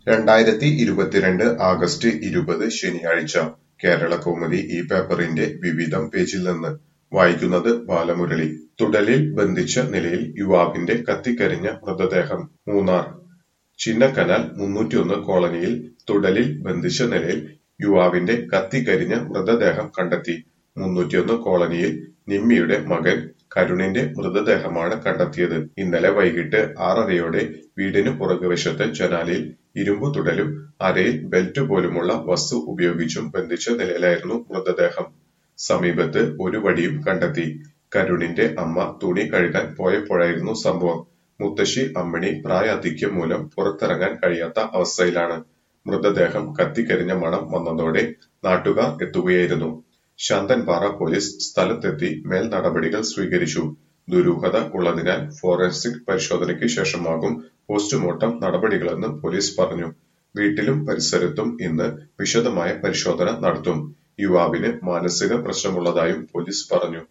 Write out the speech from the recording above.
രണ്ടായിരത്തി ഇരുപത്തിരണ്ട് ആഗസ്റ്റ് ഇരുപത് ശനിയാഴ്ച കേരളകൗമുദി ഈ പേപ്പറിന്റെ വിവിധം പേജിൽ നിന്ന് വായിക്കുന്നത് ബാലമുരളി തുടലിൽ ബന്ധിച്ച നിലയിൽ യുവാവിന്റെ കത്തിക്കരിഞ്ഞ മൃതദേഹം മൂന്നാർ ചിന്നക്കനാൽ മുന്നൂറ്റിയൊന്ന് കോളനിയിൽ തുടലിൽ ബന്ധിച്ച നിലയിൽ യുവാവിന്റെ കത്തിക്കരിഞ്ഞ മൃതദേഹം കണ്ടെത്തി മുന്നൂറ്റിയൊന്ന് കോളനിയിൽ നിമ്മിയുടെ മകൻ കരുണിന്റെ മൃതദേഹമാണ് കണ്ടെത്തിയത് ഇന്നലെ വൈകിട്ട് ആറരയോടെ വീടിനു പുറകുവശത്തെ ജനാലയിൽ ഇരുമ്പു തുടലും അരയിൽ ബെൽറ്റ് പോലുമുള്ള വസ്തു ഉപയോഗിച്ചും ബന്ധിച്ച നിലയിലായിരുന്നു മൃതദേഹം സമീപത്ത് ഒരു വടിയും കണ്ടെത്തി കരുണിന്റെ അമ്മ തുണി കഴുകാൻ പോയപ്പോഴായിരുന്നു സംഭവം മുത്തശ്ശി അമ്മിണി പ്രായാധിക്യം മൂലം പുറത്തിറങ്ങാൻ കഴിയാത്ത അവസ്ഥയിലാണ് മൃതദേഹം കത്തിക്കരിഞ്ഞ മണം വന്നതോടെ നാട്ടുകാർ എത്തുകയായിരുന്നു ശാന്തൻപാറ പോലീസ് സ്ഥലത്തെത്തി മേൽ നടപടികൾ സ്വീകരിച്ചു ദുരൂഹത ഉള്ളതിനാൽ ഫോറൻസിക് പരിശോധനയ്ക്ക് ശേഷമാകും പോസ്റ്റ്മോർട്ടം നടപടികളെന്ന് പോലീസ് പറഞ്ഞു വീട്ടിലും പരിസരത്തും ഇന്ന് വിശദമായ പരിശോധന നടത്തും യുവാവിന് മാനസിക പ്രശ്നമുള്ളതായും പോലീസ് പറഞ്ഞു